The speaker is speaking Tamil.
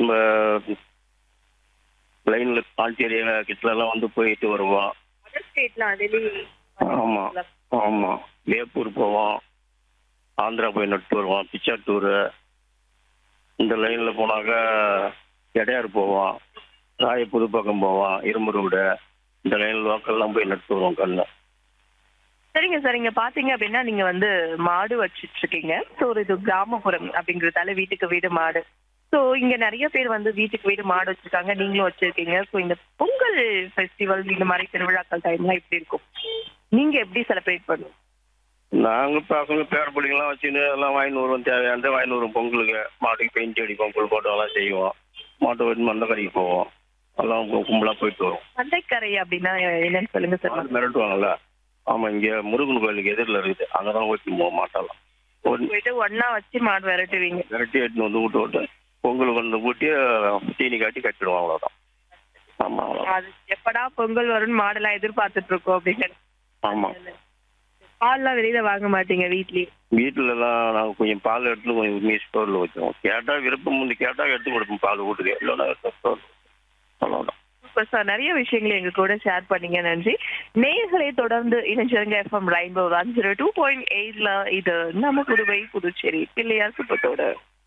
நம்ம லைன்ல பாண்டிச்சேரியில கிட்டலாம் வந்து போயிட்டு வருவோம் அதர் ஸ்டேட்லாம் வெளி ஆமா ஆமா வேப்பூர் போவோம் ஆந்திரா போய் நட்டு வருவோம் பிச்சாட்டூர் இந்த லைன்ல போனாக்க எடையார் போவோம் ராய புதுப்பக்கம் போவோம் இரும்பு ரோடு இந்த லைன் லோக்கல்லாம் போய் நட்டு வருவோம் கண்ணு சரிங்க சார் இங்க பாத்தீங்க அப்படின்னா நீங்க வந்து மாடு வச்சிட்டு இருக்கீங்க ஸோ ஒரு இது கிராமப்புறம் அப்படிங்கறதால வீட்டுக்கு வீடு மாடு ஸோ இங்க நிறைய பேர் வந்து வீட்டுக்கு வீடு மாடு வச்சிருக்காங்க நீங்களும் வச்சிருக்கீங்க ஸோ இந்த பொங்கல் ஃபெஸ்டிவல் இந்த மாதிரி திருவிழாக்கள் டைம்லாம் எப்படி இருக்கும் நீங்க எப்படி செலிப்ரேட் பண்ணுங்க நாங்க பசங்க பேர பிள்ளைங்களாம் வச்சுன்னு எல்லாம் வாங்கிட்டு வருவோம் தேவையானது வாங்கிட்டு வருவோம் பொங்கலுக்கு மாட்டுக்கு பெயிண்ட் அடிப்போம் புல் போட்டு எல்லாம் செய்வோம் மாட்டை வெட்டி மந்தக்கறிக்கு போவோம் எல்லாம் கு- கும்பலா போயிட்டு வரும் மண்டைக்கரை அப்படின்னா என்னன்னு சொல்லுங்க சார் மாடு மிரட்டுவாங்கல்ல ஆமா இங்க முருகன் கோயிலுக்கு எதிரில் இருக்குது அங்கதான் ஓட்டி போக மாட்டலாம் ஒரு போயிட்டு ஒண்ணா வச்சு மாடு விரட்டுவீங்க விரட்டி எடுத்துன்னு வந்து விட்டு விட்டு பொங்கலுக்கு வந்து ஊட்டி தீனி காட்டி கட்டிடுவோம் அவ்வளவுதான் ஆமா அவ்வளவுதான் அது எப்படா பொங்கல் வரும்னு மாடெல்லாம் எதிர்பார்த்துட்டு இருக்கோம் அப்படின்னு ஆமா பால்லாம் வெளியில வாங்க மாட்டீங்க வீட்லயே வீட்டுல எல்லாம் நாங்க கொஞ்சம் பால் எடுத்து கொஞ்சம் மீ ஸ்டோர்ல வச்சிருவோம் கேட்டா விருப்பம் வந்து கேட்டா எடுத்து கொடுப்போம் பால் வீட்டுக்கு இல்லைன்னா ஸ்டோர் அவ்வளவுதான் சூப்பர் சார் நிறைய விஷயங்களை எங்க கூட ஷேர் பண்ணீங்க நன்றி நேயர்களை தொடர்ந்து இணைஞ்சிருங்க FM Rainbow one zero two point எயிட்ல இது நம்ம புதுவை புதுச்சேரி பிள்ளையார் சுப்பத்தோட